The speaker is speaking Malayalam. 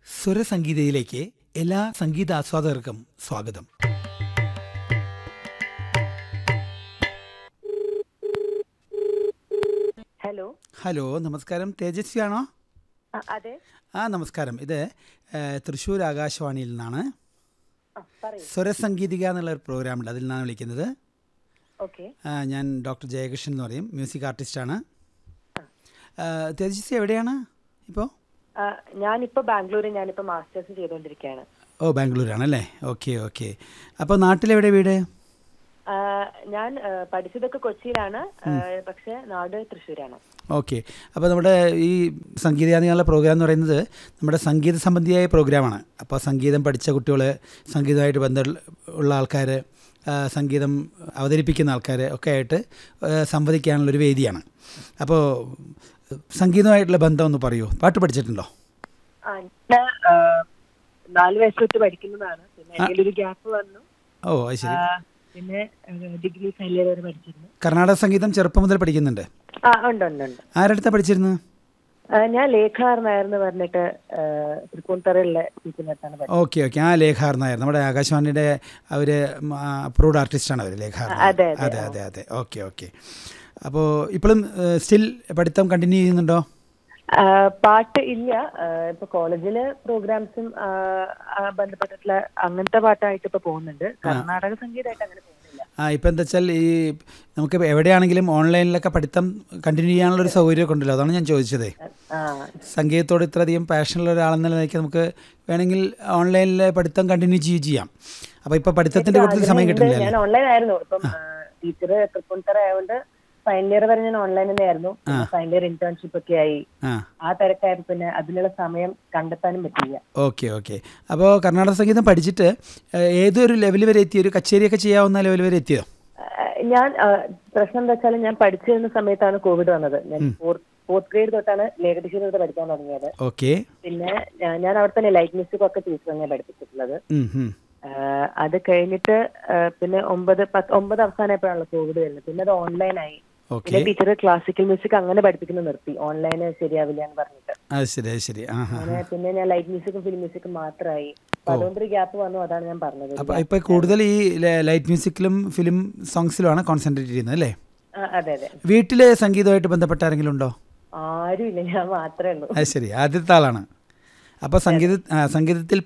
സ്വരസംഗീതയിലേക്ക് എല്ലാ സംഗീത ആസ്വാദകർക്കും സ്വാഗതം ഹലോ ഹലോ നമസ്കാരം തേജസ്വി ആണോ ആ, അതെ ആ നമസ്കാരം ഇത് ഏഹ്, തൃശ്ശൂർ ആകാശവാണിയിൽ നിന്നാണ് ആ, പറയൂ സ്വരസംഗീതിക എന്നുള്ള ഒരു പ്രോഗ്രാമുണ്ട് അതിൽ നിന്നാണ് വിളിക്കുന്നത് ഓക്കെ ആ, ഞാൻ ഡോക്ടർ ജയകൃഷ്ണൻ എന്ന് പറയും മ്യൂസിക് ആർട്ടിസ്റ്റാണ് ആ, തേജസ്വി എവിടെയാണ് ഇപ്പോൾ ആ, ഞാനിപ്പോ ബാംഗ്ലൂരിൽ ഞാനിപ്പോ മാസ്റ്റേഴ്സ് ചെയ്തുകൊണ്ടിരിക്കുകയാണ് ഓ ബാംഗ്ലൂരാണല്ലേ ഓക്കെ ഓക്കെ അപ്പോൾ നാട്ടിലെവിടെ വീട് ആ, ഞാൻ ആ, പഠിച്ചതൊക്കെ കൊച്ചിയിലാണ് ആ, പക്ഷെ നാട് തൃശ്ശൂരാണ് ഓക്കെ അപ്പോൾ നമ്മുടെ ഈ സംഗീതയാനികളുടെ പ്രോഗ്രാം എന്ന് പറയുന്നത് നമ്മുടെ സംഗീത സംബന്ധിയായ പ്രോഗ്രാമാണ് അപ്പോൾ സംഗീതം പഠിച്ച കുട്ടികൾ സംഗീതമായിട്ട് ബന്ധം ഉള്ള ആൾക്കാർ സംഗീതം അവതരിപ്പിക്കുന്ന ആൾക്കാർ ഒക്കെ ആയിട്ട് ആ, സംവദിക്കാനുള്ളൊരു വേദിയാണ് അപ്പോൾ സംഗീതമായിട്ടുള്ള ബന്ധം ഒന്ന് പറയൂ പാട്ട് പഠിച്ചിട്ടുണ്ടോ ആ, ഞാൻ ആ, നാല് വയസ്സ് തൊട്ട് പഠിക്കുന്നതാണ് പിന്നെ അതിലൊരു ഗ്യാപ്പ് വന്നു ഓ അത് ശരി ആ, പിന്നെ ഡിഗ്രി ഫൈനൽ വരെ പഠിച്ചിരുന്നു കർണാടക സംഗീതം ചെറുപ്പം മുതൽ പഠിക്കുന്നുണ്ട് ആ ഉണ്ട് ഉണ്ട് ഉണ്ട് ആരടുത്താണ് പഠിച്ചിരുന്നത് ആ, ഞാൻ ലേഖാർ നായർ എന്ന് പറഞ്ഞിട്ട് ആ, തൃപ്പൂണിത്തറയിലെ ടീച്ചറിനടുത്താണ് പഠിച്ചത് ഓക്കെ ഓക്കെ ആ ലേഖാർ നായർ നമ്മുടെ ആകാശവാണിയുടെ അവർ അപ്രൂവ്ഡ് ആർട്ടിസ്റ്റാണ് അവർ ലേഖാർ നായർ. അതെ, അതെ, അതെ അതെ അതെ ഓക്കെ ഓക്കെ അപ്പോൾ ഇപ്പോഴും സ്റ്റിൽ പഠിത്തം കണ്ടിന്യൂ ചെയ്യുന്നുണ്ടോ ആ, പാട്ട് ഇല്ല ആ, ഇപ്പൊ കോളേജില് പ്രോഗ്രാംസും ആ, ആ, ബന്ധപ്പെട്ടിട്ടുള്ള അങ്ങനത്തെ പാട്ടായിട്ട് ഇപ്പൊ പോകുന്നുണ്ട് കർണാടക സംഗീതമായിട്ട് അങ്ങനെ പോകുന്നില്ല ആ ഇപ്പം എന്താ വെച്ചാൽ ഈ നമുക്ക് എവിടെയാണെങ്കിലും ഓൺലൈനിലൊക്കെ പഠിത്തം കണ്ടിന്യൂ ചെയ്യാനുള്ളൊരു സൗകര്യമൊക്കെ ഉണ്ടല്ലോ അതാണ് ഞാൻ ചോദിച്ചത് ആ സംഗീതത്തോട് ഇത്രയധികം പാഷനുള്ള ഒരാളെന്ന നിലയ്ക്ക് നമുക്ക് വേണമെങ്കിൽ ഓൺലൈനിൽ പഠിത്തം കണ്ടിന്യൂ ചെയ്യുകയും ചെയ്യാം അപ്പോൾ ഇപ്പോൾ പഠിത്തത്തിൻ്റെ കൂടുതൽ സമയം അതിനുണ്ട്. കിട്ടുന്നില്ല ഞാൻ ഓൺലൈൻ ആയിരുന്നു ഇപ്പം ടീച്ചർ തൃപ്പൂണിത്തറ ആയതുകൊണ്ട് ഫൈനൽ ഇയർ വരെ ഞാൻ ഓൺലൈൻ തന്നെ ആയിരുന്നു ഫൈനൽ ഇയർ ഇന്റേൺഷിപ്പ് ഒക്കെ ആയി ആ ആ തിരക്കായപ്പോ പിന്നെ അതിനുള്ള സമയം കണ്ടെത്താനും പറ്റില്ല ഓക്കെ ഓക്കെ അപ്പോൾ കർണാടക സംഗീതം പഠിച്ചിട്ട് ഏഹ്, ഏതൊരു ലെവൽ വരെ എത്തിയോ ഒരു കച്ചേരിയൊക്കെ ചെയ്യാവുന്ന ലെവൽ വരെ എത്തിയോ ആ, ഞാൻ ആ, പ്രശ്നം എന്താ വെച്ചാൽ ഞാൻ പഠിച്ചിരുന്ന സമയത്താണ് കോവിഡ് വന്നത് ഞാൻ ഫോർത്ത് ഗ്രേഡ് തൊട്ടാണ് ലേഖടിശ്ശേരി തൊട്ട് പഠിക്കാൻ തുടങ്ങിയത് ഓക്കെ പിന്നെ ഞാൻ- ഞാൻ അവിടെ തന്നെ ലൈറ്റ് മ്യൂസിക് ഒക്കെ ടീച്ചർ തന്നെ പഠിപ്പിച്ചിട്ടുള്ളത് ഉം, ഉം. ആഹ് അത് കഴിഞ്ഞിട്ട് ആഹ് പിന്നെ ഒമ്പത് പത്ത് ഒമ്പത് അവസാനമായപ്പോഴാണല്ലോ കോവിഡ് വരുന്നത് പിന്നെ അത് ഓൺലൈനായി ഓക്കെ പിന്നെ ടീച്ചർ ക്ലാസിക്കൽ മ്യൂസിക് അങ്ങനെ പഠിപ്പിക്കുന്നത് നിർത്തി ഓൺലൈന് ശരിയാവില്ല എന്ന് പറഞ്ഞിട്ട് അത് ശരി അത് ശരി ആ ഹാ അങ്ങനെ പിന്നെ ഞാൻ ലൈറ്റ് മ്യൂസിക്കും ഫിലിം മ്യൂസിക്കും മാത്രമായി അപ്പൊ അതുകൊണ്ടൊരു ഗ്യാപ്പ് വന്നു അതാണ് ഞാൻ പറഞ്ഞത് അപ്പോൾ ഇപ്പോൾ കൂടുതൽ ഈ ല- ലൈറ്റ് മ്യൂസിക്കിലും ഫിലിം സോങ്സിലുമാണ് കോൺസെൻട്രേറ്റ് ചെയ്യുന്നത് അല്ലേ ആ, അതെ അതെ വീട്ടിൽ സംഗീതമായിട്ട് ബന്ധപ്പെട്ട ആരെങ്കിലും ഉണ്ടോ ആരും ഇല്ല ഞാൻ മാത്രമേ ഉള്ളൂ അത് ശരി ആദ്യത്തെ ആളാണ് അപ്പോൾ സംഗീത ആ, സംഗീതത്തിൽ